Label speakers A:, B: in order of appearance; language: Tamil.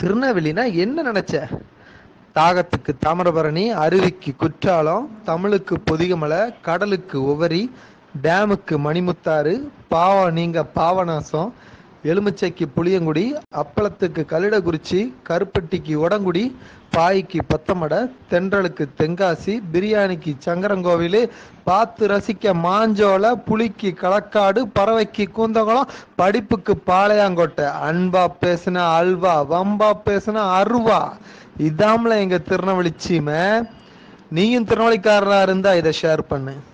A: திருநெல்வேலினா என்ன நினைச்ச தாகத்துக்கு தாமிரபரணி அருவிக்கு குற்றாலம் தமிழுக்கு பொதிகமலை கடலுக்கு உவரி டேமுக்கு மணிமுத்தாறு பாவம் நீங்க பாவநாசம் எலுமிச்சைக்கு புளியங்குடி அப்பளத்துக்கு கல்லிடக்குறிச்சி கருப்பட்டிக்கு உடங்குடி பாய்க்கு பத்தமடை தென்றலுக்கு தென்காசி பிரியாணிக்கு சங்கரங்கோவில் பார்த்து ரசிக்க மாஞ்சோலை புளிக்கு களக்காடு பறவைக்கு கூந்தகுளம் படிப்புக்கு பாளையாங்கோட்டை அன்பா பேசுன அல்வா வம்பா பேசுன அருவா இதாம்ல எங்க திருநெல்வேலி சீமை நீயும் திருநெல்வேலிக்காரரா இருந்தா இதை ஷேர் பண்ணு